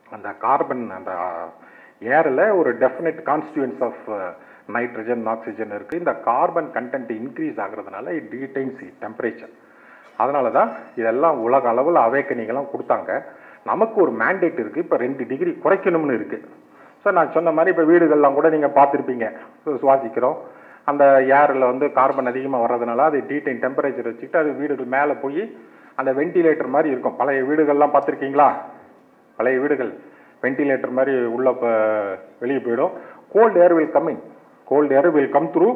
அந்த கார்பன் அந்த ஏரில் ஒரு definite constituents of nitrogen oxygen இருக்குது இந்த கார்பன் கண்டென்ட் இன்க்ரீஸ் ஆகுறதுனால இட் டீடைன்ஸ் டெம்பரேச்சர் அதனால தான் இதெல்லாம் உலக அளவில் அவேக்கனிங்கெல்லாம் கொடுத்தாங்க நமக்கு ஒரு மேண்டேட் இருக்குது இப்போ ரெண்டு டிகிரி குறைக்கணும்னு இருக்குது ஸோ நான் சொன்ன மாதிரி இப்போ வீடுகள்லாம் கூட நீங்கள் பார்த்துருப்பீங்க சுவாசிக்கிறோம் அந்த ஏரில் வந்து கார்பன் அதிகமாக வர்றதுனால அது டீடைன் டெம்பரேச்சர் வச்சுக்கிட்டு அது வீடுகள் மேலே போய் அந்த வென்டிலேட்டர் மாதிரி இருக்கும் பழைய வீடுகள்லாம் பார்த்துருக்கீங்களா பழைய வீடுகள் வென்டிலேட்டர் மாதிரி உள்ள இப்போ வெளியே போயிடும் cold air will coming cold air will come through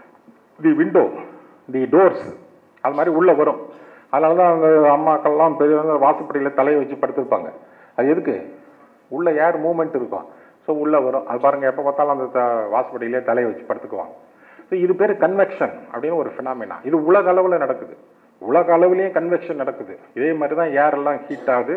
the window the doors அது மாதிரி உள்ளே வரும் அதனால தான் அந்த அம்மாக்கள்லாம் பெரியவங்க வாசப்படியில் தலையை வச்சு படுத்திருப்பாங்க அது எதுக்கு உள்ள ஏர் மூமெண்ட் இருக்கும் ஸோ உள்ளே வரும் அது பாருங்கள் எப்போ பார்த்தாலும் அந்த த- வாசப்படியிலே தலையை வச்சு படுத்துக்குவாங்க ஸோ இது பேர் கன்வெக்ஷன் அப்படின்னு ஒரு ஃபினாமினா இது உலக அளவில் நடக்குது உலக அளவுலேயும் கன்வெக்ஷன் நடக்குது இதே மாதிரி தான் ஏர் எல்லாம் ஹீட் ஆகுது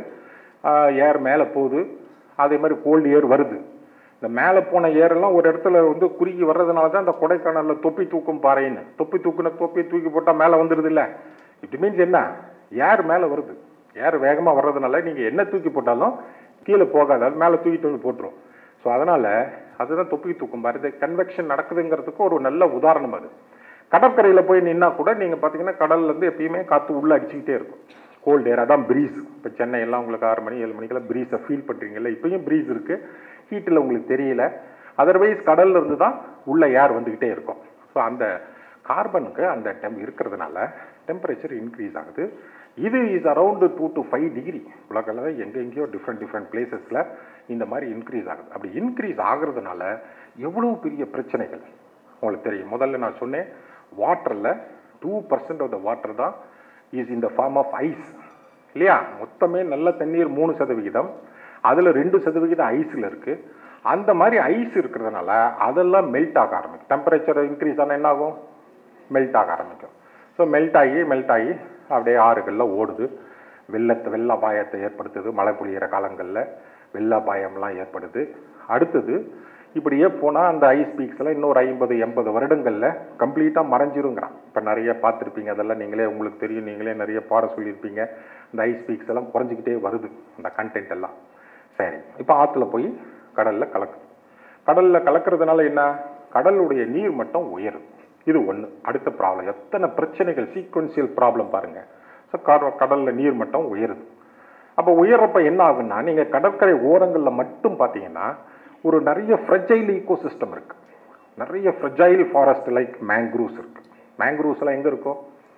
ஏர் மேலே போகுது அதே மாதிரி கோல்டு ஏர் வருது இந்த மேலே போன ஏரெல்லாம் ஒரு இடத்துல வந்து குறுகி வர்றதுனால தான் இந்த கொடைக்கானலில் தொப்பி தூக்கும் பாறைன்னு தொப்பி தூக்குன தொப்பி தூக்கி போட்டால் மேலே வந்துடுது இல்லை இட் மீன்ஸ் என்ன ஏர் மேலே வருது ஏர் வேகமாக வர்றதுனால நீங்கள் என்ன தூக்கி போட்டாலும் கீழே போகாது அது மேலே தூக்கி தூக்கி போட்டுரும் ஸோ அதனால் அதுதான் தொப்பி தூக்கும் பாரு இது கன்வெக்ஷன் நடக்குதுங்கிறதுக்கு ஒரு நல்ல உதாரணம் அது கடற்கரையில் போய் நின்னா கூட நீங்கள் பார்த்தீங்கன்னா கடல்லேருந்து எப்பயுமே காற்று உள்ளே அடிச்சுக்கிட்டே இருக்கும் கோல்டு ஏர் அதான் ப்ரீஸ் இப்போ சென்னை எல்லாம் உங்களுக்கு ஆறு மணி ஏழு மணிக்கெல்லாம் ப்ரீஸை ஃபீல் பண்ணுறீங்கல்ல இப்பயும் ப்ரீஸ் இருக்குது ஹீட்டில் உங்களுக்கு தெரியல அதர்வைஸ் கடல்ல இருந்து தான் உள்ள ஏர் வந்துக்கிட்டே இருக்கும் ஸோ அந்த கார்பனுக்கு அந்த டெம் இருக்கிறதுனால டெம்பரேச்சர் இன்க்ரீஸ் ஆகுது இது is around two to five degree உலகளவில் எங்கெங்கேயோ டிஃப்ரெண்ட் டிஃப்ரெண்ட் பிளேசஸில் இந்த மாதிரி இன்க்ரீஸ் ஆகுது அப்படி இன்க்ரீஸ் ஆகுறதுனால எவ்வளோ பெரிய பிரச்சனைகள் உங்களுக்கு தெரியும் முதல்ல நான் சொன்னேன் வாட்டரில் two percent of the water தான் இஸ் இந்த ஃபார்ம் ஆஃப் ஐஸ் இல்லையா மொத்தமே நல்ல தண்ணீர் மூணு சதவிகிதம் அதில் ரெண்டு சதவிகிதம் ஐஸில் இருக்குது அந்த மாதிரி ஐஸ் இருக்கிறதுனால அதெல்லாம் மெல்ட் ஆக ஆரம்பிக்கும் டெம்பரேச்சர் இன்க்ரீஸ் ஆனால் என்ன ஆகும் மெல்ட் ஆக ஆரம்பிக்கும் ஸோ மெல்ட் ஆகி மெல்ட் ஆகி அப்படியே ஆறுகளில் ஓடுது வெள்ளத்தை வெள்ள அபாயத்தை ஏற்படுத்துது மழை பொழியிற காலங்களில் வெள்ள அபாயம்லாம் ஏற்படுது அடுத்தது இப்படியே போனால் அந்த ஐஸ் பீக்ஸ் எல்லாம் இன்னொரு ஐம்பது எண்பது வருடங்களில் கம்ப்ளீட்டாக மறைஞ்சிருங்கிறான் இப்போ நிறைய பார்த்துருப்பீங்க அதெல்லாம் நீங்களே உங்களுக்கு தெரியும் நீங்களே நிறைய பாட சொல்லியிருப்பீங்க இந்த ஐஸ் பீக்ஸ் எல்லாம் குறைஞ்சிக்கிட்டே வருது அந்த கண்டென்ட் எல்லாம் சரி இப்போ ஆற்றுல போய் கடலில் கலக்குது கடலில் கலக்கிறதுனால என்ன கடலுடைய நீர் மட்டம் உயருது இது ஒன்று அடுத்த ப்ராப்ளம் எத்தனை பிரச்சனைகள் சீக்வன்சியல் ப்ராப்ளம் பாருங்கள் ஸோ கடலில் நீர் மட்டம் உயருது அப்போ உயர்றப்ப என்ன ஆகுன்னா நீங்கள் கடற்கரை ஓரங்களில் மட்டும் பார்த்தீங்கன்னா ஒரு நிறைய ஃப்ரெஜைல் ஈகோ சிஸ்டம் இருக்குது நிறைய ஃப்ரெஜைல் ஃபாரஸ்ட் லைக் மேங்க்ரூவ்ஸ் இருக்குது மேங்க்ரூவ்ஸ்லாம் எங்கே இருக்கும்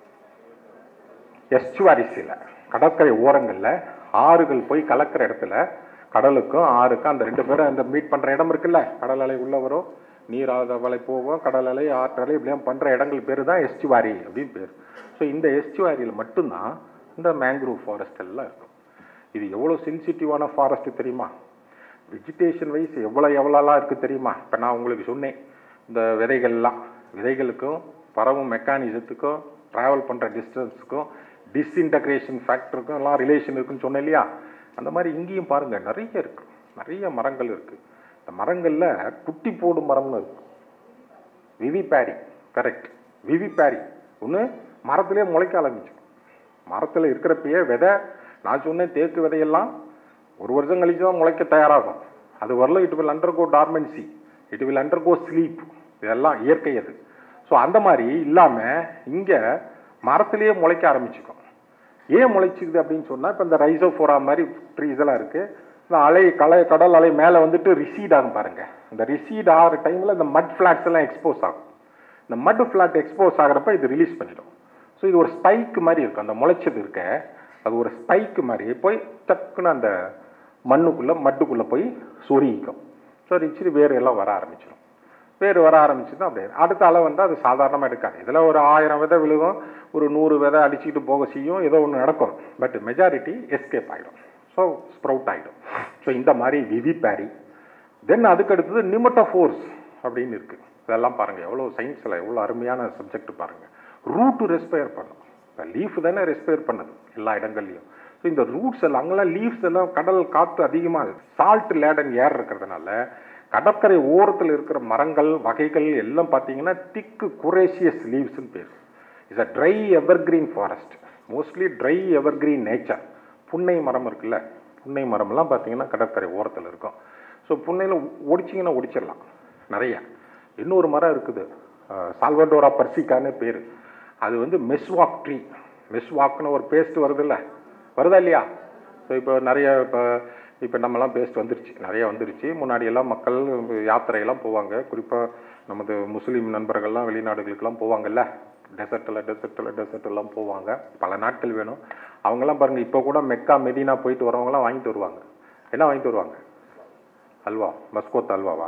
எஸ்டுவாரிஸில் கடற்கரை ஓரங்களில் ஆறுகள் போய் கலக்கிற இடத்துல கடலுக்கும் ஆறுக்கும் அந்த ரெண்டு பேரும் அந்த மீட் பண்ணுற இடம் இருக்குல்ல கடல் அலை உள்ள வரும் நீர் அலை போகும் கடல் அலை ஆற்றலை இப்படிலாம் பண்ணுற இடங்கள் பேர் தான் எஸ்டுவாரி அப்படின்னு பேர் ஸோ இந்த எஸ்டுவாரியில் மட்டும்தான் இந்த மேங்க்ரூவ் ஃபாரஸ்ட் எல்லாம் இருக்கும் இது எவ்வளோ சென்சிட்டிவான ஃபாரஸ்ட் தெரியுமா வெஜிடேஷன் வைஸ் எவ்வளோ எவ்வளோலாம் இருக்குது தெரியுமா இப்போ நான் உங்களுக்கு சொன்னேன் இந்த விதைகள்லாம் விதைகளுக்கும் பரவும் மெக்கானிசத்துக்கும் ட்ராவல் பண்ணுற டிஸ்டன்ஸுக்கும் டிஸ்இன்டகிரேஷன் ஃபேக்டருக்கும் எல்லாம் ரிலேஷன் இருக்குன்னு சொன்னேன் இல்லையா அந்த மாதிரி இங்கேயும் பாருங்கள் நிறைய இருக்குது நிறைய மரங்கள் இருக்குது இந்த மரங்களில் குட்டி போடும் மரம்னு இருக்கு விவி பேரி கரெக்ட் விவி பேரி ஒன்று மரத்திலே முளைக்க ஆரம்பிச்சு மரத்தில் இருக்கிறப்பயே விதை நான் சொன்னேன் தேக்கு விதையெல்லாம் ஒரு வருஷம் கழிச்சு தான் முளைக்க தயாராகும் அது வரல it will undergo dormancy it will undergo sleep இதெல்லாம் இயற்கை அது ஸோ அந்த மாதிரி இல்லாமல் இங்கே மரத்திலேயே முளைக்க ஆரம்பிச்சுக்கும் ஏன் முளைச்சிக்குது அப்படின்னு சொன்னால் இப்போ இந்த ரைசோஃபோரா மாதிரி ட்ரீஸ் எல்லாம் இருக்குது இந்த அலை கலை கடல் அலை மேலே வந்துட்டு ரிசீட் ஆகும் பாருங்கள் இந்த ரிசீட் ஆகிற டைமில் இந்த மட் ஃப்ளாட்ஸ் எல்லாம் எக்ஸ்போஸ் ஆகும் இந்த மட் ஃப்ளாட் எக்ஸ்போஸ் ஆகிறப்ப இது ரிலீஸ் பண்ணிடும் ஸோ இது ஒரு ஸ்பைக் மாதிரி இருக்கும் அந்த முளைச்சது இருக்க அது ஒரு ஸ்பைக்கு மாதிரி போய் டக்குன்னு அந்த மண்ணுக்குள்ளே மட்டுக்குள்ளே போய் சொருகிக்கும் சொரிச்சு வேறு எல்லாம் வர ஆரம்பிச்சிடும் வேர் வர ஆரம்பிச்சுன்னா அப்படியே அடுத்த அலை வந்து அது சாதாரணமாக எடுக்காது இதில் ஒரு ஆயிரம் விதை விழுகும் ஒரு நூறு விதை அடிச்சுக்கிட்டு போக செய்யும் ஏதோ ஒன்று நடக்கும் பட் மெஜாரிட்டி எஸ்கேப் ஆகிடும் ஸோ ஸ்ப்ரவுட் ஆகிடும் ஸோ இந்த மாதிரி விவி பேரி தென் அதுக்கு அடுத்தது நிமட்டோஃபோர்ஸ் அப்படின்னு இருக்குது இதெல்லாம் பாருங்கள் எவ்வளோ சயின்ஸில் எவ்வளோ அருமையான சப்ஜெக்ட் பாருங்கள் ரூட்டு ரெஸ்பயர் பண்ணும் இப்போ லீஃப் தானே ரெஸ்பயர் பண்ணுது எல்லா இடங்கள்லையும் ஸோ இந்த ரூட்ஸ் எல்லாம் அங்கெல்லாம் லீவ்ஸ் எல்லாம் கடல் காற்று அதிகமாக சால்ட் லேடன் ஏர் இருக்கிறதுனால கடற்கரை ஓரத்தில் இருக்கிற மரங்கள் வகைகள் எல்லாம் பார்த்தீங்கன்னா திக்கு குரேஷியஸ் லீவ்ஸ்னு பேர் is a dry evergreen forest mostly dry evergreen nature புன்னை மரம் இருக்குல்ல புன்னை மரம்லாம் பார்த்தீங்கன்னா கடற்கரை ஓரத்தில் இருக்கும் ஸோ புன்னையில் ஒடிச்சிங்கன்னா ஒடிச்சிடலாம் நிறைய இன்னொரு மரம் இருக்குது அஹ், சால்வடோரா பர்சிக்கான்னு பேர் அது வந்து மெஸ்வாக் ட்ரீ மெஸ்வாக்னு ஒரு பேஸ்ட் வருதுல்ல வருதா இல்லையா ஸோ இப்போ நிறைய இப்போ இப்போ நம்மலாம் பேஸ்ட் வந்துருச்சு நிறைய வந்துருச்சு முன்னாடி எல்லாம் மக்கள் யாத்திரையெல்லாம் போவாங்க குறிப்பாக நமது முஸ்லீம் நண்பர்கள்லாம் வெளிநாடுகளுக்கெல்லாம் போவாங்கல்ல டெசர்ட்டில் டெசர்ட்டில் டெசர்ட் எல்லாம் போவாங்க பல நாட்கள் வேணும் அவங்கெல்லாம் பாருங்கள் இப்போ கூட மெக்கா மெதினா போயிட்டு வரவங்கலாம் வாங்கிட்டு வருவாங்க என்ன வாங்கிட்டு வருவாங்க அல்வா மஸ்கோத் அல்வாவா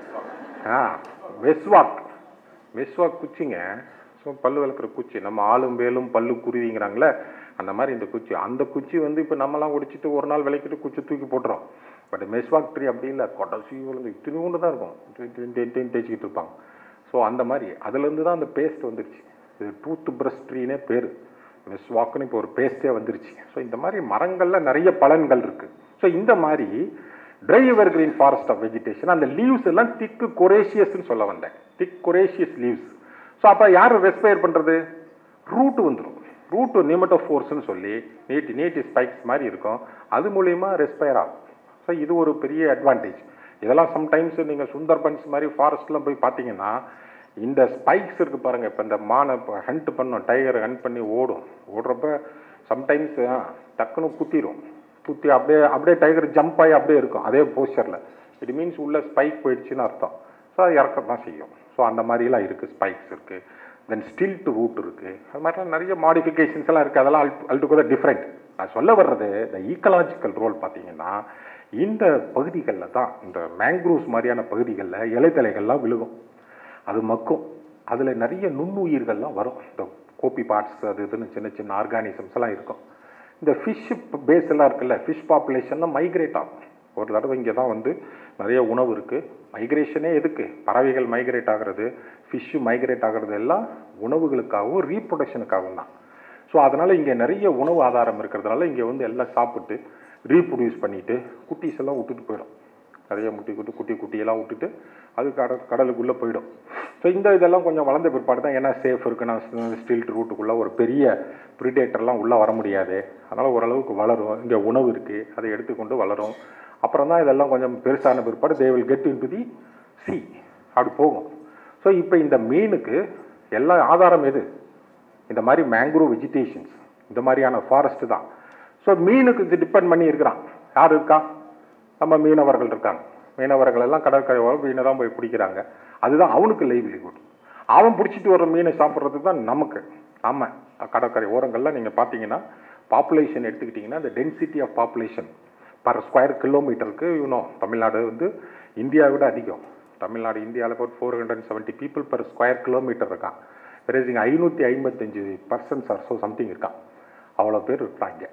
ஆ மெஸ்வாக் மெஸ்வாக் குச்சிங்க ஸோ பல்லு விளக்குற குச்சி நம்ம ஆளும் வேலும் பல்லு குருவிங்கிறாங்களே அந்த மாதிரி இந்த குச்சி அந்த குச்சி வந்து இப்போ நம்மலாம் ஒடிச்சிட்டு ஒரு நாள் விளக்கிட்டு குச்சி தூக்கி போட்டுறோம் பட் மெஸ்வாக் ட்ரீ அப்படி இல்லை கொடசி விழுந்து இத்தினூண்டு தான் இருக்கும் டென் தேய்ச்சிக்கிட்டு இருப்பாங்க ஸோ அந்த மாதிரி அதுலேருந்து தான் அந்த பேஸ்ட் வந்துருச்சு இது டூத் பிரஷ் ட்ரீனே பேர் மெஸ்வாக்குன்னு இப்போ ஒரு பேஸ்ட்டே வந்துருச்சு ஸோ இந்த மாதிரி மரங்கள்ல நிறைய பலன்கள் இருக்கு ஸோ இந்த மாதிரி dry evergreen forest of vegetation அந்த லீவ்ஸ் எல்லாம் திக்கு கொரேஷியஸ்னு சொல்ல வந்தேன் திக் கொரேஷியஸ் லீவ்ஸ் ஸோ அப்போ யார் ரெஸ்பயர் பண்ணுறது ரூட் வந்துடும் ரூட் நிமட்டோ ஃபோர்ஸ்னு சொல்லி நீட்டி நீட்டி ஸ்பைக்ஸ் மாதிரி இருக்கும் அது மூலியமா ரெஸ்பயர் ஆகும் ஸோ இது ஒரு பெரிய அட்வான்டேஜ் இதெல்லாம் சம்டைம்ஸ் நீங்கள் சுந்தர்பன்ஸ் மாதிரி ஃபாரஸ்ட்லாம் போய் பார்த்தீங்கன்னா இந்த ஸ்பைக்ஸ் இருக்கு பாருங்க இப்போ இந்த மானை இப்போ ஹண்ட் பண்ணும் டைகர் ஹண்ட் பண்ணி ஓடும் ஓடுறப்ப சம்டைம்ஸ் டக்குன்னு குத்திரும் குத்தி அப்படியே அப்படியே டைகர் ஜம்ப் ஆகி அப்படியே இருக்கும் அதே போஸ்டரில் இட் மீன்ஸ் உள்ள ஸ்பைக் போயிடுச்சுன்னு அர்த்தம் ஸோ அது இறக்க தான் செய்யும் ஸோ அந்த மாதிரிலாம் இருக்குது ஸ்பைக்ஸ் இருக்குது தென் ஸ்டில்ட் ரூட் இருக்குது அது மாதிரிலாம் நிறைய மாடிஃபிகேஷன்ஸ் எல்லாம் இருக்குது அதெல்லாம் அல்ட்டு கூட டிஃப்ரெண்ட் நான் சொல்ல வர்றது இந்த ஈக்கலாஜிக்கல் ரோல் பார்த்தீங்கன்னா இந்த பகுதிகளில் தான் இந்த மேங்க்ரூவ்ஸ் மாதிரியான பகுதிகளில் இலைத்தலைகள்லாம் விழுகும் அது மக்கும் அதில் நிறைய நுண்ணுயிர்கள்லாம் வரும் இந்த கோப்பி பார்ட்ஸ் அது இதுன்னு சின்ன சின்ன ஆர்கானிசம்ஸ் எல்லாம் இருக்கும் இந்த ஃபிஷ் பேஸ் எல்லாம் இருக்குல்ல ஃபிஷ் பாப்புலேஷன்லாம் மைக்ரேட் ஆகும் ஒரு தடவை இங்கே தான் வந்து நிறைய உணவு இருக்குது மைக்ரேஷனே எதுக்கு பறவைகள் மைக்ரேட் ஆகிறது ஃபிஷ்ஷு மைக்ரேட் ஆகிறது எல்லாம் உணவுகளுக்காகவும் ரீப்ரொடக்ஷனுக்காகவும் தான் ஸோ அதனால் இங்கே நிறைய உணவு ஆதாரம் இருக்கிறதுனால இங்கே வந்து எல்லாம் சாப்பிட்டு ரீப்ரொடியூஸ் பண்ணிட்டு குட்டீஸ் எல்லாம் விட்டுட்டு போயிடும் நிறைய முட்டி குட்டி குட்டி குட்டியெல்லாம் விட்டுட்டு அது கட கடலுக்குள்ளே போயிடும் ஸோ இந்த இதெல்லாம் கொஞ்சம் வளர்ந்த பிற்பாடு தான் ஏன்னா சேஃப் இருக்குன்னா ஸ்டில்ட் ரூட்டுக்குள்ளே ஒரு பெரிய ப்ரிடேட்டர்லாம் உள்ளே வர முடியாது அதனால் ஓரளவுக்கு வளரும் இங்கே உணவு இருக்குது அதை எடுத்துக்கொண்டு வளரும் அப்புறம் தான் இதெல்லாம் கொஞ்சம் பெருசான பிற்பாடு they will get into the sea அப்படி போகும் ஸோ இப்போ இந்த மீனுக்கு எல்லா ஆதாரம் எது இந்த மாதிரி மேங்க்ரோவ் வெஜிடேஷன்ஸ் இந்த மாதிரியான ஃபாரஸ்ட் தான் ஸோ மீனுக்கு இது டிபெண்ட் பண்ணி இருக்கிறான் யார் இருக்கா நம்ம மீனவர்கள் இருக்காங்க மீனவர்கள் எல்லாம் கடற்கரை ஓரம் மீனை தான் போய் பிடிக்கிறாங்க அதுதான் அவனுக்கு லைவ்லிஹுட் அவன் பிடிச்சிட்டு வர மீனை சாப்பிட்றது தான் நமக்கு ஆமா கடற்கரை ஓரங்களில் நீங்கள் பார்த்தீங்கன்னா பாப்புலேஷன் எடுத்துக்கிட்டிங்கன்னா இந்த density of population per square கிலோமீட்டருக்கு யூனோ தமிழ்நாடு வந்து இந்தியாவை விட அதிகம் தமிழ்நாடு இந்தியாவில் இப்போ four hundred seventy people per square kilometre இருக்கான் பிறகு இங்கே ஐநூற்றி ஐம்பத்தஞ்சு பர்சன்ஸ் ஆர் ஸோ சம்திங் இருக்கான் அவ்வளோ பேர் இருப்பாங்க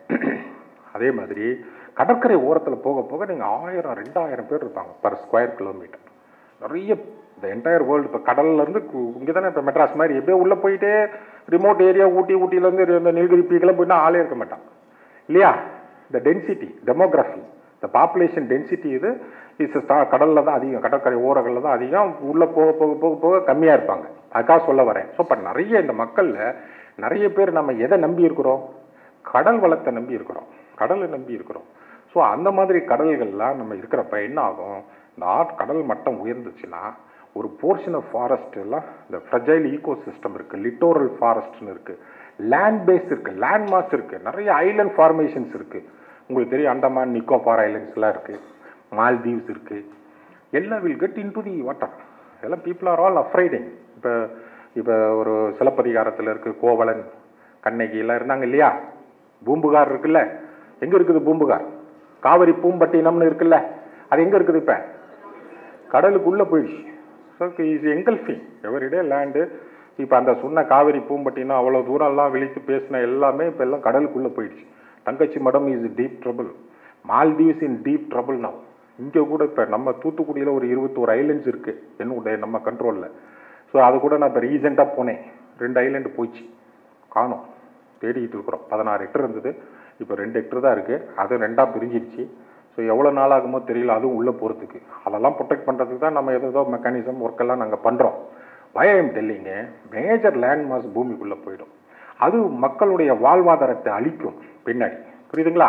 அதே மாதிரி கடற்கரை ஓரத்தில் போக போக நீங்கள் ஆயிரம் ரெண்டாயிரம் பேர் இருப்பாங்க பர் ஸ்கொயர் கிலோமீட்டர் நிறைய இந்த என்டையர் வேர்ல்டு இப்போ கடல்லேருந்து இங்கே தானே இப்போ மெட்ராஸ் மாதிரி எப்படியோ உள்ளே போயிட்டு ரிமோட் ஏரியா ஊட்டி ஊட்டியிலேருந்து இந்த நீலகிரி பீக்கெல்லாம் போயிட்டா ஆளே இருக்க மாட்டான் இல்லையா இந்த டென்சிட்டி டெமோகிராஃபி இந்த பாப்புலேஷன் டென்சிட்டி இது இஸ் கடலில் தான் அதிகம் கடற்கரை ஓரங்களில் தான் அதிகம் உள்ளே போக போக போக போக கம்மியாக இருப்பாங்க அதுக்காக சொல்ல வரேன் ஸோ இப்போ நிறைய இந்த மக்களில் நிறைய பேர் நம்ம எதை நம்பி இருக்கிறோம் கடல் வளத்தை நம்பி இருக்கிறோம் கடலை நம்பி இருக்கிறோம் ஸோ அந்த மாதிரி கடல்கள்லாம் நம்ம இருக்கிறப்ப என்ன ஆகும் இந்த ஆட் கடல் மட்டம் உயர்ந்துச்சுன்னா ஒரு போர்ஷன் ஆஃப் ஃபாரஸ்ட் எல்லாம் இந்த ஃப்ரஜைல் ஈகோ சிஸ்டம் இருக்குது லிட்டோரல் ஃபாரஸ்ட்னு இருக்குது லேண்ட் பேஸ் இருக்குது லேண்ட் மாஸ் இருக்குது நிறைய ஐலண்ட் ஃபார்மேஷன்ஸ் இருக்குது உங்களுக்கு தெரியும் அண்டமான் நிக்கோபார் ஐலண்ட்ஸ்லாம் இருக்குது மால்தீவ்ஸ் இருக்குது எல்லாம் will get into the water எல்லாம் பீப்புள் ஆர் ஆல் அஃப்ரைடிங் இப்போ இப்போ ஒரு சிலப்பதிகாரத்தில் இருக்கு கோவலன் கண்ணகி எல்லாம் இருந்தாங்க இல்லையா பூம்புகார் இருக்குல்ல எங்கே இருக்குது பூம்புகார் காவிரி பூம்பட்டினம்னு இருக்குல்ல அது எங்கே இருக்குது இப்போ கடலுக்குள்ளே போயிடுச்சு so is engulfing everyday land இப்போ அந்த சொன்ன காவிரி பூம்பட்டினம் அவ்வளோ தூரம்லாம் விழித்து பேசின எல்லாமே இப்போ எல்லாம் கடலுக்குள்ளே போயிடுச்சு Thangachimadam is deep trouble Maldives in deep trouble now இங்கே கூட இப்போ நம்ம தூத்துக்குடியில் ஒரு இருபத்தோரு ஐலண்ட்ஸ் இருக்குது என்னுடைய நம்ம கண்ட்ரோலில் ஸோ அது கூட நான் இப்போ ரீசெண்டாக போனேன் ரெண்டு ஐலண்டு போயிடுச்சு காணோம் தேடிக்கிட்டு இருக்கிறோம் பதினாறு ஹெக்டர் இருந்தது இப்போ ரெண்டு ஹெக்டர் தான் இருக்குது அது ரெண்டாக பிரிஞ்சிருச்சு ஸோ எவ்வளோ நாள் ஆகுமோ தெரியல அதுவும் உள்ளே போகிறதுக்கு அதெல்லாம் ப்ரொடெக்ட் பண்ணுறதுக்கு தான் நம்ம ஏதோ மெக்கானிசம் ஒர்க்கெல்லாம் நாங்கள் பண்ணுறோம் பயம் தெரியலிங்க மேஜர் லேண்ட் மாஸ் பூமிக்குள்ளே போயிடும் அது மக்களுடைய வாழ்வாதாரத்தை அழிக்கும் பின்னாடி புரியுதுங்களா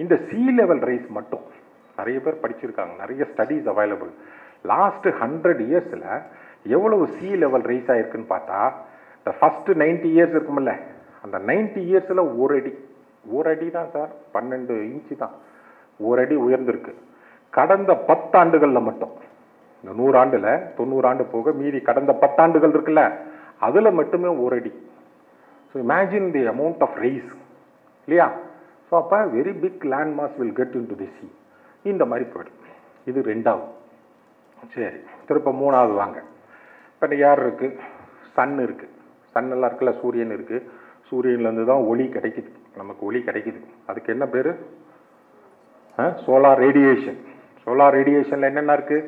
இந்த சி லெவல் ரைஸ் மட்டும் நிறைய பேர் படிச்சிருக்காங்க நிறைய ஸ்டடீஸ் அவைலபிள் லாஸ்ட் ஹண்ட்ரட் இயர்ஸில் எவ்வளவு சி லெவல் ரைஸ் ஆயிருக்குன்னு பார்த்தா இந்த ஃபஸ்ட்டு நைன்டி இயர்ஸ் இருக்குமில்ல அந்த நைன்டி இயர்ஸில் ஒரு அடி ஒரு அடி தான் சார் பன்னெண்டு இன்ச்சு தான் ஒரு அடி உயர்ந்திருக்கு கடந்த பத்தாண்டுகளில் மட்டும் இந்த நூறாண்டில் தொண்ணூறு ஆண்டு போக மீதி கடந்த பத்தாண்டுகள் இருக்குல்ல அதில் மட்டுமே ஒரு அடி so imagine the amount of rise இல்லையா ஸோ அப்போ very big land mass will get into the sea இந்த மாதிரி போயிடும் இது ரெண்டாவது சரி திருப்ப மூணாவது வாங்க இப்போ யார் இருக்குது சன் இருக்குது சன் எல்லாம் இருக்குல்ல சூரியன் இருக்குது சூரியன்லேருந்து தான் ஒளி கிடைக்குது நமக்கு ஒளி கிடைக்குது அதுக்கு என்ன பேர் சோலார் ரேடியேஷன் சோலார் ரேடியேஷனில் என்னென்ன இருக்குது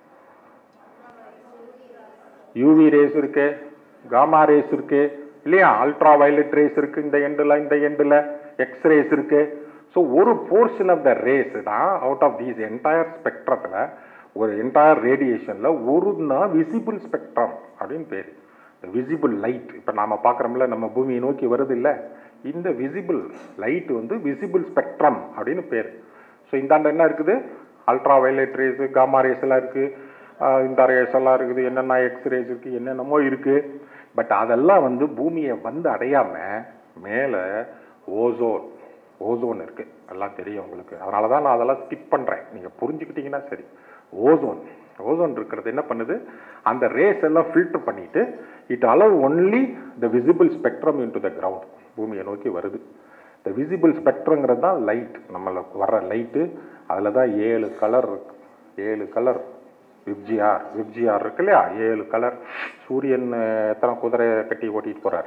யூவி ரேஸ் இருக்கு காமா ரேஸ் இருக்கு இல்லையா அல்ட்ரா வயலட் ரேஸ் இருக்கு இந்த எண்டில் இந்த எண்டில் எக்ஸ் ரேஸ் இருக்கு ஸோ ஒரு போர்ஷன் ஆஃப் த ரேஸ் தான் அவுட் ஆஃப் தீஸ் என்டையர் ஸ்பெக்ட்ரத்தில் ஒரு என்டையர் ரேடியேஷனில் ஒரு தான் விசிபிள் ஸ்பெக்ட்ரம் அப்படின்னு பேர் விசிபிள் லைட் இப்போ நாம பார்க்குறோம்ல நம்ம பூமியை நோக்கி வருது இல்லை இந்த விசிபிள் லைட் வந்து விசிபிள் ஸ்பெக்ட்ரம் அப்படின்னு பேர் ஸோ இந்தாண்ட என்ன இருக்குது ultra violet rays gamma rays எல்லாம் இருக்குது ஆஹ் இந்த ரேஸ் எல்லாம் இருக்குது என்னென்ன எக்ஸ் ரேஸ் இருக்குது என்னென்னமோ இருக்குது பட் அதெல்லாம் வந்து பூமியை வந்து அடையாமல் மேலே ஓசோன் ஓசோன் இருக்குது எல்லாம் தெரியும் உங்களுக்கு அதனால தான் நான் அதெல்லாம் ஸ்கிப் பண்ணுறேன் நீங்கள் புரிஞ்சுக்கிட்டீங்கன்னா சரி ஓசோன் ஓசோன் இருக்கிறது என்ன பண்ணுது அந்த ரேஸ் எல்லாம் ஃபில்டர் பண்ணிட்டு it allow only the visible spectrum into the ground பூமியை நோக்கி வருது இந்த விசிபிள் ஸ்பெக்ட்ரங்கிறது தான் லைட் நம்மளுக்கு வர்ற லைட்டு அதில் தான் ஏழு கலர் இருக்கு ஏழு கலர் விப்ஜிஆர் விப்ஜிஆர் இருக்கு இல்லையா ஏழு கலர் சூரியன் அஹ், எத்தனை குதிரை கட்டி ஓட்டிட்டு போறார்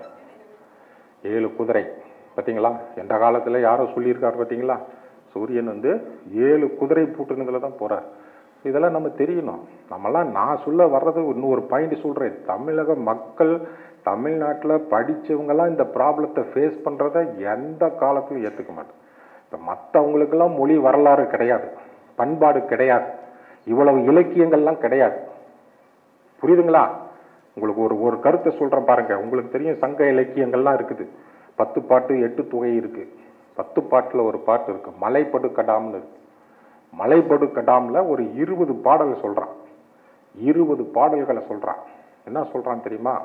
ஏழு குதிரை பார்த்தீங்களா எந்த காலத்தில் யாரோ சொல்லியிருக்காரு பார்த்தீங்களா சூரியன் வந்து ஏழு குதிரை பூட்டுனதுல தான் போறார் இதெல்லாம் நம்ம தெரியணும் நம்மலாம் நான் சொல்ல வர்றது இன்னும் ஒரு பாயிண்ட் சொல்கிறேன் தமிழக மக்கள் தமிழ்நாட்டில் படிச்சவங்கெல்லாம் இந்த ப்ராப்ளத்தை ஃபேஸ் பண்ணுறத எந்த காலத்திலும் ஏற்றுக்க மாட்டேன் இப்போ மற்றவங்களுக்கெல்லாம் மொழி வரலாறு கிடையாது பண்பாடு கிடையாது இவ்வளவு இலக்கியங்கள்லாம் கிடையாது புரியுதுங்களா உங்களுக்கு ஒரு ஒரு கருத்தை சொல்கிறேன் பாருங்க உங்களுக்கு தெரியும் சங்க இலக்கியங்கள்லாம் இருக்குது பத்து பாட்டு எட்டு தொகை இருக்கு பத்து பாட்டில் ஒரு பாட்டு இருக்கு மலைப்படு கடாம்னு இருக்கு மலைப்படு கடாம்ல ஒரு இருபது பாடல் சொல்றான் இருபது பாடல்களை சொல்றான் என்ன சொல்றான் தெரியுமா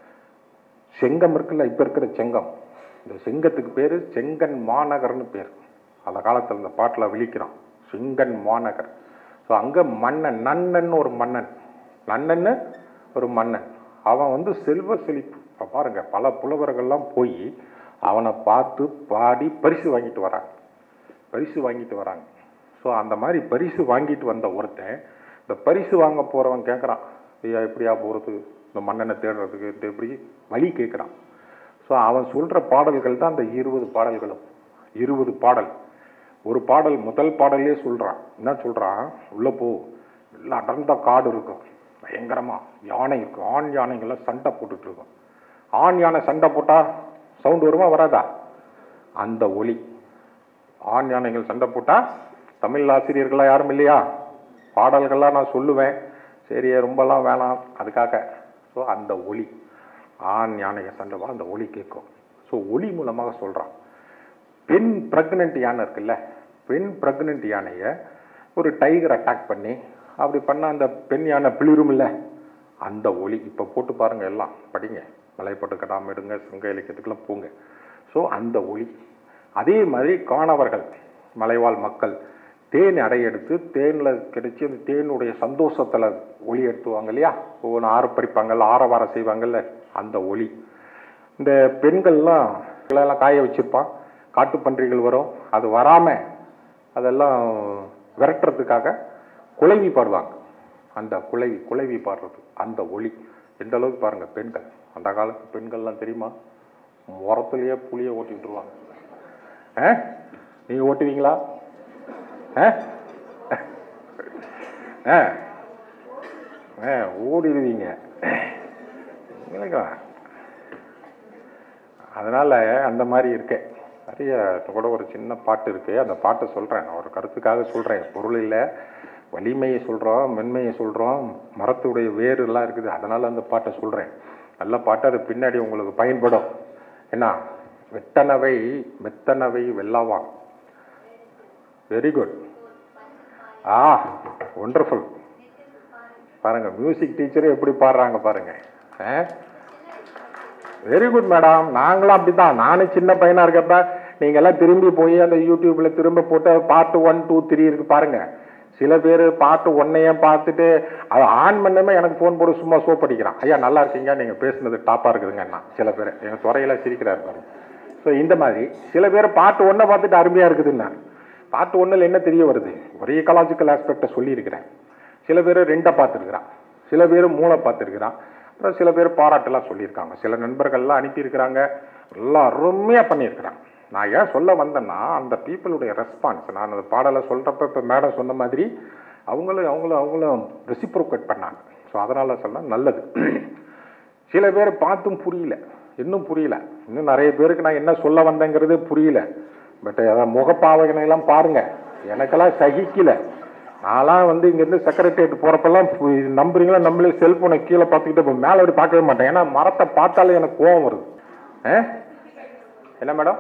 செங்கம் இருக்குல்ல இப்ப இருக்கிற செங்கம் இந்த செங்கத்துக்கு பேரு செங்கன் மாநகர்னு பேர் அந்த காலத்துல இந்த பாட்டுல விழிக்கிறான் செங்கன் மாநகர் ஸோ அங்க மன்னன் நன்னன் ஒரு மன்னன் நன்னன்னு ஒரு மன்னன் அவன் வந்து செல்வ செழிப்பு இப்ப பாருங்க பல புலவர்கள்லாம் போய் அவனை பார்த்து பாடி பரிசு வாங்கிட்டு வராங்க பரிசு வாங்கிட்டு வராங்க ஸோ அந்த மாதிரி பரிசு வாங்கிட்டு வந்த ஒருத்தன் இந்த பரிசு வாங்க போறவன் கேட்குறான் ஐயா எப்படியா போகிறது இந்த மன்னனை தேடுறதுக்கு இந்த எப்படி வழி கேட்குறான் ஸோ அவன் சொல்ற பாடல்கள் தான் அந்த இருபது பாடல்களும் இருபது பாடல் ஒரு பாடல் முதல் பாடலே சொல்றான் என்ன சொல்றான் உள்ள போ எல்லாம் அடர்ந்த காடு இருக்கும் பயங்கரமா யானை இருக்கும் ஆண் யானைகள்லாம் சண்டை போட்டுட்டு இருக்கும் ஆண் யானை சண்டை போட்டா சவுண்ட் வருமா வராதா அந்த ஒலி ஆண் யானைகள் சண்டை போட்டா தமிழ் ஆசிரியர்களாக யாரும் இல்லையா பாடல்கள்லாம் நான் சொல்லுவேன் சரி ரொம்பலாம் வேணாம் அதுக்காக ஸோ அந்த ஒலி ஆண் யானையை சண்டை அந்த ஒலி கேட்கும் ஸோ ஒலி மூலமாக சொல்றான் பெண் ப்ரெக்னென்ட் யானை இருக்குல்ல பெண் ப்ரெக்னென்ட் யானையை ஒரு டைகர் அட்டாக் பண்ணி அப்படி பண்ண அந்த பெண் யானை பிளிரும் இல்ல அந்த ஒலி இப்போ போட்டு பாருங்க எல்லாம் படிங்க மலைப்பட்டு கடாம எடுங்க சங்க இலக்கியத்துக்கெல்லாம் போங்க ஸோ அந்த ஒலி அதே மாதிரி காணவர்கள் மலைவாழ் மக்கள் தேன் அடையெடுத்து தேனில் கிடைச்சி அந்த தேனுடைய சந்தோஷத்தில் ஒளி எடுத்துவாங்க இல்லையா ஒவ்வொன்று ஆறு பறிப்பாங்கல்ல ஆரவாரம் செய்வாங்கல்ல அந்த ஒளி இந்த பெண்கள்லாம் எல்லாம் காய வச்சிருப்பான் காட்டுப்பன்றிகள் வரும் அது வராம அதெல்லாம் விரட்டுறதுக்காக குலைவி பாடுவாங்க அந்த குலைவி குலைவி பாடுறது அந்த ஒளி எந்த அளவுக்கு பாருங்க பெண்கள் அந்த காலத்து பெண்கள்லாம் தெரியுமா முரத்துலயே புளிய ஓட்டி விட்டுருவாங்க ஆ நீங்க ஓட்டுவீங்களா ஆ ஆ ஆ ஓடிடுவீங்க இல்லைங்களா அதனால அந்த மாதிரி இருக்கேன் நிறைய இப்ப கூட ஒரு சின்ன பாட்டு இருக்கு அந்த பாட்டை சொல்றேன் நான் ஒரு கருத்துக்காக சொல்றேன் பொருள் இல்லை வலிமையை சொல்றோம் மென்மையை சொல்றோம் மரத்துடைய வேறு எல்லாம் இருக்குது அதனால அந்த பாட்டை சொல்றேன் நல்ல பாட்டு அது பின்னாடி உங்களுக்கு பயன்படும் என்ன வெட்டனவை மெத்தனவை வெல்லவான் வெரி குட் ஆ ஒண்டர்ஃபுல் பாருங்க மியூசிக் டீச்சரே எப்படி பாடுறாங்க பாருங்க வெரி குட் மேடம் நாங்களும் அப்படிதான் நானும் சின்ன பையனா இருக்கப்ப நீங்க எல்லாம் திரும்பி போய் அந்த யூடியூப்ல திரும்ப போட்டு பார்ட் ஒன் டூ த்ரீ இருக்கு பாருங்க சில பேர் பார்ட் ஒன்னையே பார்த்துட்டு அதை ஆன் பண்ணமே எனக்கு ஃபோன் போட்டு சும்மா சோப் அடிக்கிறான் ஐயா நல்லா இருக்கீங்க நீங்க பேசுனது டாப்பா இருக்குதுங்கண்ணா சில பேர் எங்க துறையில சிரிக்கிறாரு பாருங்க ஸோ இந்த மாதிரி சில பேர் பார்ட் ஒன்னை பார்த்துட்டு அருமையா இருக்குதுன்னா பார்ட் ஒன்னில் என்ன தெரிய வருது ஒரே எக்கலாஜிக்கல் ஆஸ்பெக்டை சொல்லியிருக்கிறேன் சில பேர் ரெண்டை பார்த்துருக்குறான் சில பேர் மூளை பார்த்துருக்குறான் அப்புறம் சில பேர் பாராட்டெல்லாம் சொல்லியிருக்காங்க சில நண்பர்கள்லாம் அனுப்பியிருக்கிறாங்க எல்லாம் அருமையாக பண்ணியிருக்கிறாங்க நான் ஏன் சொல்ல வந்தேன்னா அந்த பீப்புளுடைய ரெஸ்பான்ஸ் நான் அந்த பாடலை சொல்கிறப்ப இப்போ மேடம் சொன்ன மாதிரி அவங்களும் அவங்களும் அவங்களும் ரெசிப்ரோகேட் பண்ணாங்க ஸோ அதனால் சொன்னா நல்லது சில பேர் பார்த்தும் புரியல இன்னும் புரியல இன்னும் நிறைய பேருக்கு நான் என்ன சொல்ல வந்தேங்கிறது புரியல பட் அதான் முகப்பாவகனை எல்லாம் பாருங்க எனக்கெல்லாம் சகிக்கல நான்லாம் வந்து இங்கேருந்து செக்ரட்டரியேட் போகிறப்பெல்லாம் நம்புறீங்களா நம்மளே செல்ஃபோனை கீழே பார்த்துக்கிட்டு இப்போ மேலே அப்படி பார்க்கவே மாட்டேன் ஏன்னா மரத்தை பார்த்தாலே எனக்கு கோவம் வருது ஆ என்ன மேடம்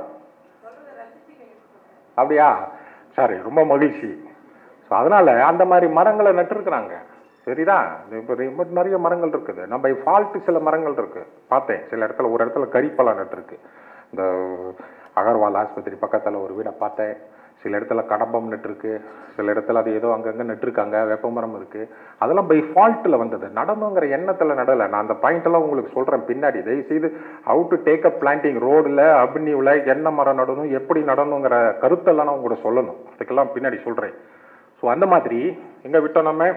அப்படியா சரி ரொம்ப மகிழ்ச்சி ஸோ அதனால அந்த மாதிரி மரங்களை நட்டுருக்குறாங்க சரிதா இப்போ ரொம்ப நிறைய மரங்கள் இருக்குது நம்ம பை ஃபால்ட்டு சில மரங்கள் இருக்கு பார்த்தேன் சில இடத்துல ஒரு இடத்துல கறிப்பழம் நட்டுருக்கு இந்த அகர்வால் ஆஸ்பத்திரி பக்கத்தில் ஒரு வீடை பார்த்தேன் சில இடத்துல கடம்பம் நட்டுருக்கு சில இடத்துல அது ஏதோ அங்கங்கே நட்டுருக்காங்க வேப்பமரம் இருக்குது அதெல்லாம் பை ஃபால்ட்டில் வந்தது நடணுங்கிற எண்ணத்தில் நடலை நான் அந்த பாயிண்டெல்லாம் உங்களுக்கு சொல்கிறேன் பின்னாடி தயவுசெய்து how to take up planting ரோடில் அப்னிவில் என்ன மரம் நடணும் எப்படி நடணுங்கிற கருத்தெல்லாம் நான் உங்களுக்கு சொல்லணும் அதுக்கெல்லாம் பின்னாடி சொல்கிறேன் ஸோ அந்த மாதிரி எங்கே விட்டோம் நம்ம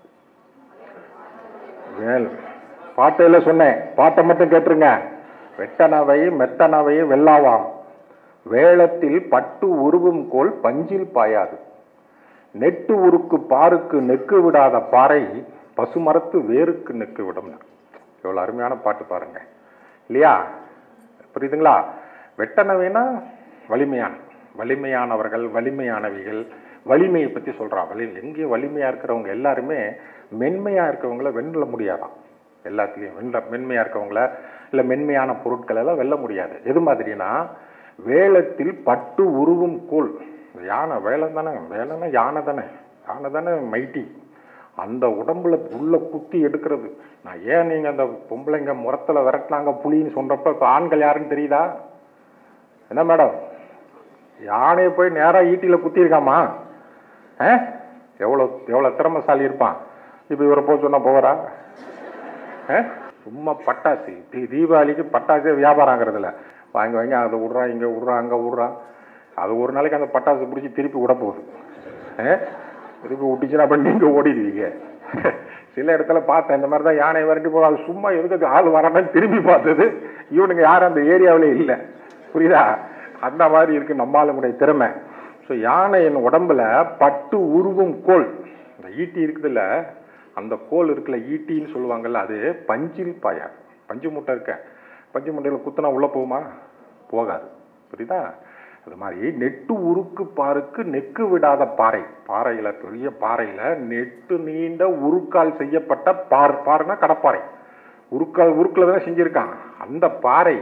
வேல் பாட்டையில் சொன்னேன் பாட்டை மட்டும் கேட்டுருங்க வெட்டனவை மெத்தனவை வெல்லாவாம் வேளத்தில் பட்டு உருவும் கோல் பஞ்சில் பாயாது நெட்டு உருக்கு பாருக்கு நெக்கு விடாத பாறை பசுமரத்து வேருக்கு நெக்கு விடும் எவ்வளோ அருமையான பாட்டு பாருங்க இல்லையா புரியுதுங்களா வெட்டனவைனா வலிமையான வலிமையானவர்கள் வலிமையானவைகள் வலிமையை பற்றி சொல்கிறான் வலி எங்கேயும் வலிமையாக இருக்கிறவங்க எல்லாருமே மென்மையாக இருக்கிறவங்கள வெல்ல முடியாதான் எல்லாத்துலேயும் வெல்ல மென்மையாக இருக்கவங்கள இல்லை மென்மையான பொருட்கள் எல்லாம் வெல்ல முடியாது எது மாதிரினா வேளத்தில் பட்டு உருவும் கோல் யானை வேலை தானே வேலைன்னா யானை தானே யானை தானே மைட்டி அந்த உடம்புல உள்ள குத்தி எடுக்கிறது நான் ஏன் நீங்கள் அந்த பொம்பளைங்க முரத்தில் விரட்டினாங்க புலின்னு சொல்கிறப்ப இப்போ ஆண்கள் யாருன்னு தெரியுதா என்ன மேடம் யானையை போய் நேராக ஈட்டியில் குத்திருக்காமா ஆ எவ்வளோ எவ்வளோ திறமைசாலி இருப்பான் இப்போ இவரை போக சொன்னால் போகிறா ஆ சும்மா பட்டாசு தீ தீபாவளிக்கு பட்டாசே வியாபாரம் ஆகிறதில்ல வாங்கி வாங்கி அதை விட்றான் இங்கே விட்றான் அங்கே விட்றான் அது ஒரு நாளைக்கு அந்த பட்டாசு பிடிச்சி திருப்பி விட போகுது ஆ திருப்பி விட்டுச்சுன்னா அப்புறம் நீங்கள் ஓடிடுவீங்க சில இடத்துல பார்த்தேன் இந்த மாதிரி தான் யானை விரட்டி போகும் அது சும்மா எதுக்கு ஆள் வரான்னு திரும்பி பார்த்தது இவனுங்க யாரும் அந்த ஏரியாவிலே இல்லை புரியுதா அந்த மாதிரி இருக்கு நம்ம ஆளுங்களுடைய திறமை ஸோ யானையின் உடம்புல பட்டு உருவும் கோல் இந்த ஈட்டி இருக்குதுல்ல அந்த கோல் இருக்குல்ல ஈட்டின்னு சொல்லுவாங்கல்ல அது பஞ்சில் பாயா பஞ்சு மூட்டை இருக்க பஞ்சு மூட்டையில் குத்துனா உள்ளே போகுமா போகாது புரியுதா அது மாதிரி நெட்டு உருக்கு பாருக்கு நெக்கு விடாத பாறை பாறையில் பெரிய பாறையில் நெட்டு நீண்ட உருக்கால் செய்யப்பட்ட பார் பாறைனா கடப்பாறை உருக்கால் உருக்கில் தானே செஞ்சுருக்கான் அந்த பாறை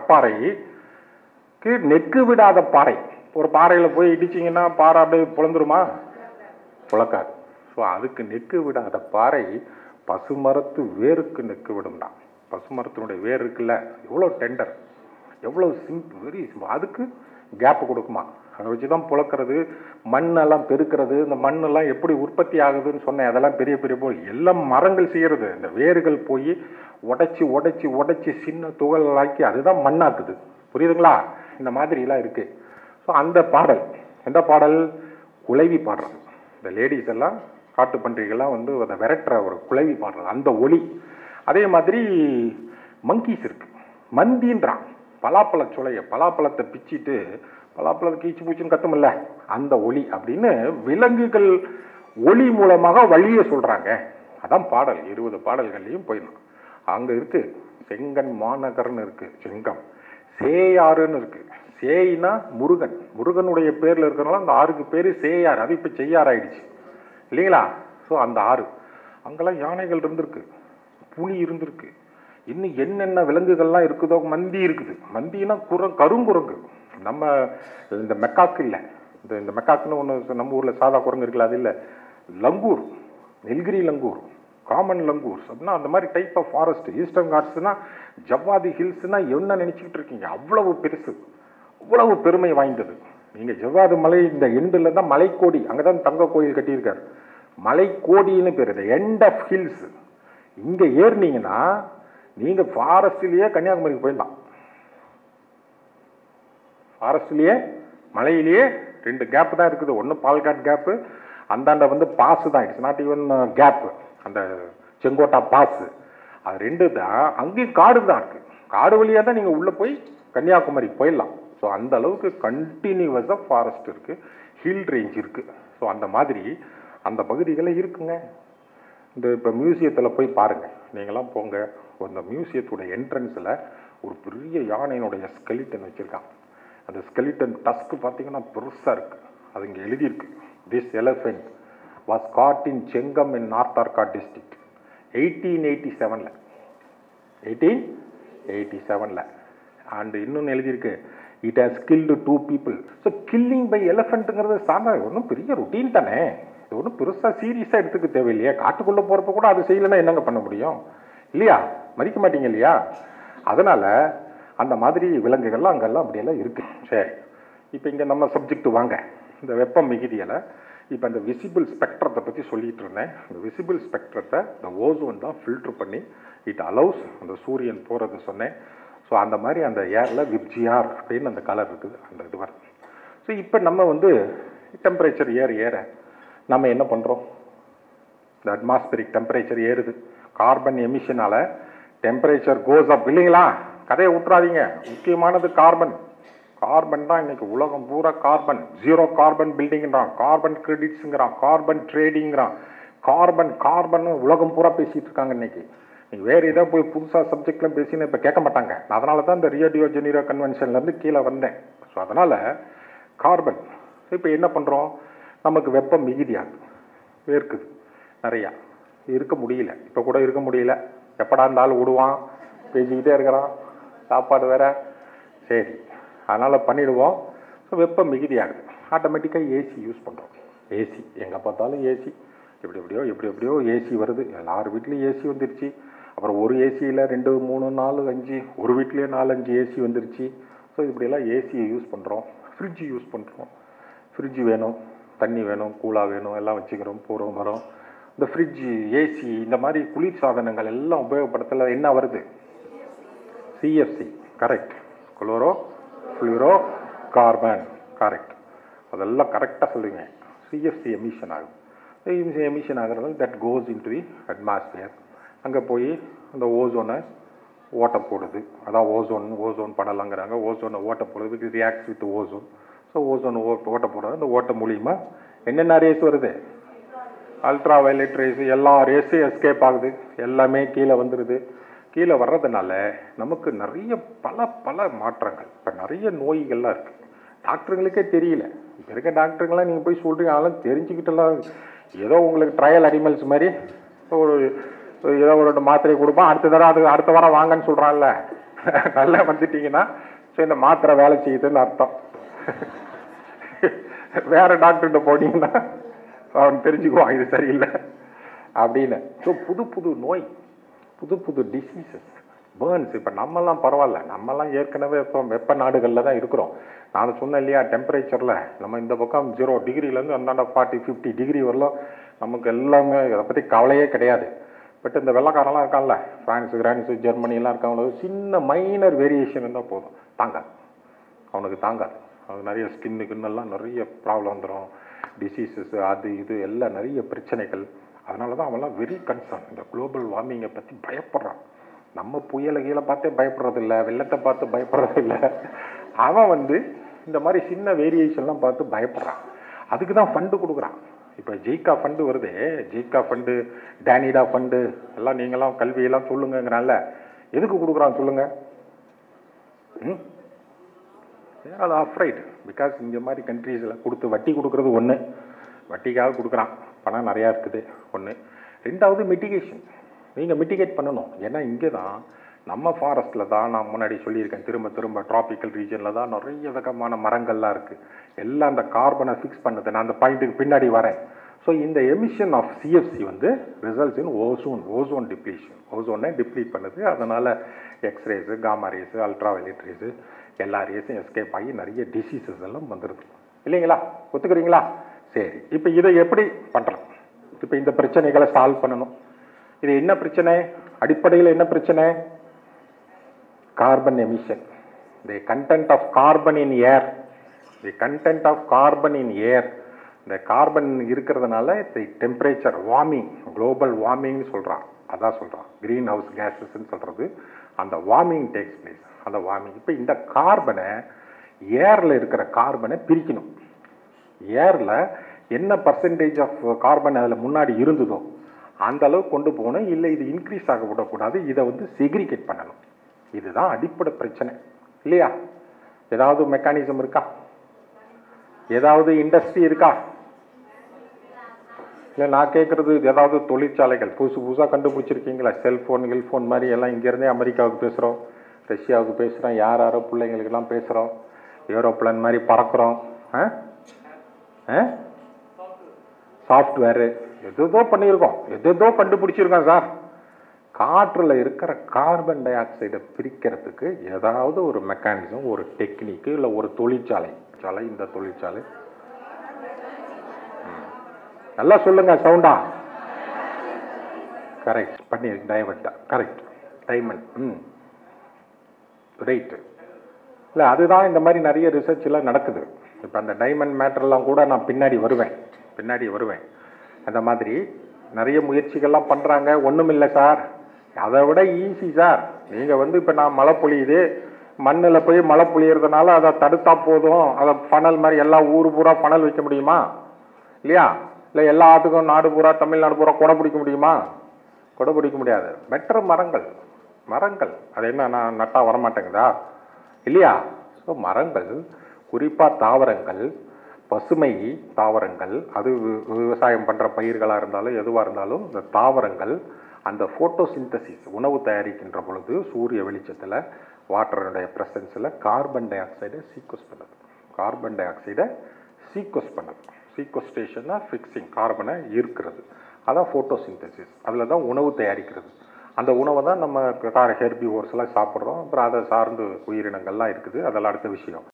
கடப்பாறைக்கு நெக்கு விடாத பாறை ஒரு பாறையில் போய் இடிச்சிங்கன்னா பாறை அப்படியே புலந்துருமா புழக்காது ஸோ அதுக்கு நெக்கு விடாத பாறை பசுமரத்து வேருக்கு நெக்கு விடும்டா பசுமரத்தினுடைய வேர் இருக்குல்ல எவ்வளோ டெண்டர் எவ்வளோ சிம்பிள் வெரி சிம்பிள் அதுக்கு கேப் கொடுக்குமா அதை வச்சு தான் புழக்கிறது மண்ணெல்லாம் பெருக்கிறது இந்த மண்ணெல்லாம் எப்படி உற்பத்தி ஆகுதுன்னு சொன்னேன் அதெல்லாம் பெரிய பெரிய போல் எல்லாம் மரங்கள் செய்கிறது இந்த வேர்கள் போய் உடைச்சி உடைச்சி உடைச்சி சின்ன துகளாக்கி அதுதான் மண்ணாக்குது புரியுதுங்களா இந்த மாதிரிலாம் இருக்குது ஸோ அந்த பாடல் எந்த பாடல் குலைவி பாடுறது இந்த லேடிஸ் எல்லாம் காட்டு பன்றிகள்லாம் வந்து அதை விரட்டுற ஒரு குலைவி பாடுறது அந்த ஒளி அதே மாதிரி மங்கீஸ் இருக்கு மந்தின்றான் பலாப்பழ சுளைய பலாப்பழத்தை பிச்சிட்டு பலாப்பழத்தை கீச்சு பூச்சின்னு கத்துமில்ல அந்த ஒளி அப்படின்னு விலங்குகள் ஒளி மூலமாக வழியை சொல்றாங்க அதான் பாடல் இருபது பாடல்கள்லையும் போயிடணும் அங்க இருக்கு செங்கன் மாநகர்னு இருக்கு செங்கம் சேயாறுன்னு இருக்கு சேயினா முருகன் முருகனுடைய பேர்ல இருக்கிறனால அந்த ஆறுக்கு பேரு சேயார் அது இப்ப செய்யார் ஆயிடுச்சு இல்லைங்களா ஸோ அந்த ஆறு அங்கெல்லாம் யானைகள் இருந்திருக்கு புலி இருந்திருக்கு இன்னும் என்னென்ன விலங்குகள்லாம் இருக்குதோ மந்தி இருக்குது மந்தினா குர கருங்குரங்கு நம்ம இந்த மெக்காக்கு இல்லை இந்த இந்த மெக்காக்குன்னு ஒன்று நம்ம ஊரில் சாதா குரங்கு இருக்குல்ல அது இல்லை langur Nilgiri langur common langurs அப்படின்னா அந்த மாதிரி டைப் ஆஃப் ஃபாரஸ்ட் ஈஸ்டர்ன் காட்ஸ்னா ஜவ்வாதி ஹில்ஸ்னா என்ன நினச்சிக்கிட்டு இருக்கீங்க அவ்வளவு பெருசு அவ்வளவு பெருமை வாய்ந்தது நீங்கள் ஜவ்வாது மலை இந்த எண்டில் தான் மலைக்கோடி அங்கே தான் தங்க கோயில் கட்டியிருக்கார் மலைக்கோடின்னு பேர் இது எண்ட் ஆஃப் ஹில்ஸ் இங்கே ஏறினீங்கன்னா நீங்கள் ஃபாரஸ்ட்லேயே கன்னியாகுமரிக்கு போயிடலாம் ஃபாரஸ்ட்லேயே மலையிலேயே ரெண்டு கேப் தான் இருக்குது ஒன்று பால்காட் கேப்பு அந்தாண்ட வந்து பாஸ் தான் இட்ஸ் நாட் ஈவன் கேப் அந்த செங்கோட்டா பாஸ் அது ரெண்டு தான் அங்கேயும் காடு தான் இருக்கு காடு வழியாக தான் நீங்கள் உள்ளே போய் கன்னியாகுமரி போயிடலாம் ஸோ அந்த அளவுக்கு கண்டினியூவஸாக ஃபாரஸ்ட் இருக்குது ஹில் ரேஞ்ச் இருக்குது ஸோ அந்த மாதிரி அந்த பகுதிகளில் இருக்குங்க இந்த இப்போ மியூசியத்தில் போய் பாருங்கள் நீங்களாம் போங்க அந்த மியூசியத்தோட என்ட்ரன்ஸில் ஒரு பெரிய யானையினுடைய ஸ்கெலிட்டன் வச்சுருக்காங்க அந்த ஸ்கெலிட்டன் டஸ்க் பார்த்தீங்கன்னா பெருசாக இருக்குது அது இங்கே எழுதியிருக்கு this elephant was caught in Chengam in north Arcot district eighteen eighty செவனில் எயிட்டீன் எயிட்டி செவனில் அண்டு இன்னொன்று எழுதியிருக்கு it has killed two people so killing by எலஃபெண்ட்டுங்கிறது சாதாரண ஒன்றும் பெரிய ருட்டீன் தானே இது ஒன்றும் பெருசாக சீரியஸாக எடுத்துக்க தேவையில்லையா காட்டுக்குள்ளே போகிறப்ப கூட அது செய்யலைன்னா என்னங்க பண்ண முடியும் இல்லையா மதிக்க மாட்டீங்க இல்லையா அதனால் அந்த மாதிரி விலங்குகள்லாம் அங்கெல்லாம் அப்படியெல்லாம் இருக்குது சரி இப்போ இங்கே நம்ம சப்ஜெக்ட் வாங்க இந்த வெப்பம் மிகுதியில் இப்போ அந்த விசிபிள் ஸ்பெக்ட்ரத்தை பற்றி சொல்லிட்டு இருந்தேன் இந்த விசிபிள் ஸ்பெக்ட்ரத்தை இந்த ஓசோன் தான் ஃபில்ட்ரு பண்ணி இட் அலௌஸ் அந்த சூரியன் போகிறது சொன்னேன் ஸோ அந்த மாதிரி அந்த ஏரில் விப்ஜிஆர் அப்படின்னு அந்த கலர் இருக்குது அந்த இது வருது ஸோ இப்போ நம்ம வந்து டெம்பரேச்சர் ஏற ஏற நம்ம என்ன பண்ணுறோம் இந்த அட்மாஸ்பியரிக் டெம்பரேச்சர் ஏறுது கார்பன் எமிஷனால் டெம்பரேச்சர் கோஸ் அப் இல்லைங்களா கதையை விட்றாதீங்க முக்கியமானது கார்பன் கார்பன் தான் இன்னைக்கு உலகம் பூரா கார்பன் ஜீரோ கார்பன் பில்டிங்கிறான் கார்பன் கிரெடிட்ஸுங்கிறான் கார்பன் ட்ரேடிங்கிறான் கார்பன் கார்பன் உலகம் பூரா பேசிட்டு இருக்காங்க இன்னைக்கு நீங்கள் வேறு ஏதோ போய் புதுசாக சப்ஜெக்ட்லாம் பேசினா இப்போ கேட்க மாட்டாங்க நான் அதனால தான் இந்த ரியடியோ ஜெனீரோ கன்வென்ஷன்லேருந்து கீழே வந்தேன் ஸோ அதனால் கார்பன் இப்போ என்ன பண்ணுறோம் நமக்கு வெப்பம் மிகுதியாகுது வேர்க்குது நிறையா இருக்க முடியல இப்போ கூட இருக்க முடியல எப்படா இருந்தாலும் விடுவான் பேசிக்கிட்டே இருக்கிறான் சாப்பாடு வேற சரி அதனால் பண்ணிடுவோம் ஸோ வெப்பம் மிகுதியாகுது ஆட்டோமேட்டிக்காக ஏசி யூஸ் பண்ணுறோம் ஏசி எங்கே பார்த்தாலும் ஏசி எப்படி எப்படியோ எப்படி எப்படியோ ஏசி வருது எல்லார் வீட்லேயும் ஏசி வந்துருச்சு அப்புறம் ஒரு ஏசியில் ரெண்டு மூணு நாலு அஞ்சு ஒரு வீட்லேயே நாலு அஞ்சு ஏசி வந்துருச்சு ஸோ இப்படியெல்லாம் ஏசியை யூஸ் பண்ணுறோம் ஃப்ரிட்ஜ் யூஸ் பண்ணுறோம் ஃப்ரிட்ஜ் வேணும் தண்ணி வேணும் கூலாக வேணும் எல்லாம் வச்சுக்கிறோம் போகிறோம் வரோம் இந்த ஃப்ரிட்ஜ் ஏசி இந்த மாதிரி குளிர் சாதனங்கள் எல்லாம் உபயோகப்படுத்தல என்ன வருது CFC correct chloro fluoro carbon correct அதெல்லாம் கரெக்டாக சொல்லுங்க சிஎஃப்சி எமிஷன் ஆகும் எமிஷன் ஆகிறதால that goes into the atmosphere அங்கே போய் அந்த ஓசோனை ஓட்ட போடுது அதான் ஓசோன் ஓசோன் படலாங்கிறாங்க ஓசோனை ஓட்ட போடுறது reacts with ozone so ozone ஓட்ட ஓட்ட போடுறது அந்த ஓட்ட மூலியமாக என்னென்ன ரேஸ் வருது அல்ட்ரா வயலட் ரேஸ் எல்லா ரேஸும் எஸ்கேப் ஆகுது எல்லாமே கீழே வந்துடுது கீழே வர்றதுனால நமக்கு நிறைய பல பல மாற்றங்கள் இப்போ நிறைய நோய்கள்லாம் இருக்குது டாக்டருங்களுக்கே தெரியல இப்போ இருக்க டாக்டருங்களாம் நீங்கள் போய் சொல்கிறீங்க அதெல்லாம் தெரிஞ்சுக்கிட்டுலாம் ஏதோ உங்களுக்கு ட்ரையல் அனிமல்ஸ் மாதிரி ஒரு ஏதோ ஒரு ரெண்டு மாத்திரை கொடுப்பான் அடுத்த தடவை அது அடுத்த வாரம் வாங்கன்னு சொல்கிறான்ல நல்லா வந்துட்டீங்கன்னா ஸோ இந்த மாத்திரை வேலை செய்யுதுன்னு அர்த்தம் வேற டாக்டர்கிட்ட போனீங்கன்னா அவன் தெரிஞ்சுக்குவான் இது சரியில்லை அப்படின்னு ஸோ புது புது நோய் புது புது டிசீசஸ் பேர்ன்ஸ் இப்போ நம்மலாம் பரவாயில்ல நம்மலாம் ஏற்கனவே இப்போ வெப்ப நாடுகளில் தான் இருக்கிறோம் நான் சொன்னேன் இல்லையா டெம்பரேச்சரில் நம்ம இந்த பக்கம் ஜீரோ டிகிரிலேருந்து அந்தாண்ட ஃபார்ட்டி ஃபிஃப்டி டிகிரி வரலாம் நமக்கு எல்லாமே இதை பற்றி கவலையே கிடையாது பட் இந்த வெள்ளக்காரெல்லாம் இருக்கான்ல ஃப்ரான்ஸு கிரான்ஸு ஜெர்மனிலாம் இருக்காங்களோ சின்ன மைனர் வேரியேஷன் இருந்தால் போதும் தாங்காது அவனுக்கு தாங்காது அவனுக்கு நிறைய ஸ்கின்னு கின்னெல்லாம் நிறைய ப்ராப்ளம் வந்துடும் டிசீசஸ் அது இது எல்லாம் நிறைய பிரச்சனைகள் அதனால தான் அவன்லாம் வெரி கன்சர்ன் இந்த குளோபல் வார்மிங்கை பற்றி பயப்படுறான் நம்ம புயலை கீழே பார்த்தே பயப்படுறதில்ல வெள்ளத்தை பார்த்து பயப்படுறதில்ல அவன் வந்து இந்த மாதிரி சின்ன வேரியேஷன்லாம் பார்த்து பயப்படுறான் அதுக்கு தான் ஃபண்டு கொடுக்குறான் இப்போ ஜெய்கா ஃபண்டு வருது ஜெய்கா ஃபண்டு டேனிடா ஃபண்டு எல்லாம் நீங்களாம் கல்வியெல்லாம் சொல்லுங்கங்கிறான்ல எதுக்கு கொடுக்குறான் சொல்லுங்க ம் அது அஃப்ரைட் பிகாஸ் இந்த மாதிரி கண்ட்ரீஸில் கொடுத்து வட்டி கொடுக்குறது ஒன்று வட்டிக்காக கொடுக்குறான் பணம் நிறையா இருக்குது ஒன்று ரெண்டாவது மிட்டிகேஷன் நீங்கள் மிட்டிகேட் பண்ணணும் ஏன்னா இங்கே தான் நம்ம ஃபாரஸ்ட்டில் தான் நான் முன்னாடி சொல்லியிருக்கேன் திரும்ப திரும்ப டிராபிக்கல் ரீஜனில் தான் நிறைய விதமான மரங்கள்லாம் இருக்குது எல்லாம் அந்த கார்பனை ஃபிக்ஸ் பண்ணுது நான் அந்த பாயிண்ட்டுக்கு பின்னாடி வரேன் ஸோ இந்த எமிஷன் ஆஃப் சிஎஃப்சி வந்து results in ozone ozone depletion ஓசோனை டிப்ளீட் பண்ணுது அதனால் X rays gamma rays ultra violet rays எல்லா ரேஸும் எஸ்கேப் ஆகி நிறைய டிசீசஸ் எல்லாம் வந்துடுது இல்லைங்களா ஒத்துக்கிறீங்களா சரி இப்போ இதை எப்படி பண்ணுறோம் இப்போ இந்த பிரச்சனைகளை சால்வ் பண்ணணும் இது என்ன பிரச்சனை அடிப்படையில் என்ன பிரச்சனை carbon emission the content of carbon in air the content of carbon in air இந்த கார்பன் இருக்கிறதுனால தி டெம்பரேச்சர் வார்மிங் குளோபல் வார்மிங்னு சொல்கிறான் அதான் சொல்கிறான் க்ரீன் ஹவுஸ் கேஸஸ்ன்னு சொல்கிறது அந்த வார்மிங் டேக்ஸ் பிளேஸ் அந்த வார்மிங் இப்போ இந்த கார்பனை ஏரில் இருக்கிற கார்பனை பிரிக்கணும் ஏரில் என்ன பர்சன்டேஜ் ஆஃப் கார்பன் அதில் முன்னாடி இருந்ததோ அந்த அளவு கொண்டு போகணும் இல்லை இது இன்க்ரீஸ் ஆக விடக்கூடாது இதை வந்து செக்ரிகேட் பண்ணணும் இதுதான் அடிப்படை பிரச்சனை இல்லையா ஏதாவது மெக்கானிசம் இருக்கா ஏதாவது இண்டஸ்ட்ரி இருக்கா இல்லை நான் கேட்குறது ஏதாவது தொழிற்சாலைகள் புதுசு புதுசாக கண்டுபிடிச்சிருக்கீங்களா செல்ஃபோன் கில்ஃபோன் மாதிரி எல்லாம் இங்கேருந்தே அமெரிக்காவுக்கு பேசுகிறோம் ரஷ்யாவுக்கு பேசுகிறோம் யார் யாரோ பிள்ளைங்களுக்கெல்லாம் பேசுகிறோம் ஏரோப்ளேன் மாதிரி பறக்கிறோம் ஆ ஆ சாஃப்ட்வேரு எதோ பண்ணியிருக்கோம் எதோ கண்டுபிடிச்சிருக்கோம் சார் காற்றில் இருக்கிற கார்பன் டை ஆக்சைடை பிரிக்கிறதுக்கு ஏதாவது ஒரு மெக்கானிசம் ஒரு டெக்னிக்கு இல்லை ஒரு தொழிற்சாலை சாலை இந்த தொழிற்சாலை ம். நல்லா சொல்லுங்க சவுண்டா கரெக்ட் பண்ணி டைவர்ட்டா கரெக்ட் டைமண்ட் ம் ரைட்டு இல்லை அதுதான் இந்த மாதிரி நிறைய ரிசர்ச் எல்லாம் நடக்குது இப்போ அந்த டைமண்ட் மேட்டர்லாம் கூட நான் பின்னாடி வருவேன் பின்னாடி வருவேன் அந்த மாதிரி நிறைய முயற்சிகள்லாம் பண்ணுறாங்க ஒன்றும் இல்லை சார் அதை விட ஈஸி சார் நீங்கள் வந்து இப்போ நான் மழை பொழியுது மண்ணில் போய் மழை பொழியறதுனால அதை தடுத்தா போதும் அதை ஃபனல் மாதிரி எல்லா ஊர் பூரா ஃபனல் வைக்க முடியுமா இல்லையா இல்லை எல்லா ஆட்டுக்கும் நாடு பூரா தமிழ்நாடு பூரா கொடை பிடிக்க முடியுமா கொடை பிடிக்க முடியாது பெட்டர் மரங்கள் மரங்கள் அது என்ன நான் நட்டா வரமாட்டேங்குதா இல்லையா ஸோ மரங்கள் குறிப்பாக தாவரங்கள் பசுமை தாவரங்கள் அது வி- விவசாயம் பண்ணுற பயிர்களாக இருந்தாலும் எதுவாக இருந்தாலும் இந்த தாவரங்கள் அந்த ஃபோட்டோசிந்தசிஸ் உணவு தயாரிக்கின்ற பொழுது சூரிய வெளிச்சத்தில் வாட்டருடைய ப்ரெசன்ஸில் கார்பன் டை ஆக்சைடை சீக்வஸ் பண்ணுது கார்பன் டை ஆக்சைடை சீக்வஸ் பண்ணுது சீக்வஸ்டேஷன்னா ஃபிக்ஸிங் கார்பனை ஈர்க்கிறது அதான் ஃபோட்டோசிந்தசிஸ் அதில் தான் உணவு தயாரிக்கிறது அந்த உணவை தான் நம்ம ஹெர்பி எல்லாம் சாப்பிட்றோம் அப்புறம் அதை சார்ந்து உயிரினங்கள்லாம் இருக்குது அதெல்லாம் அடுத்த விஷயம்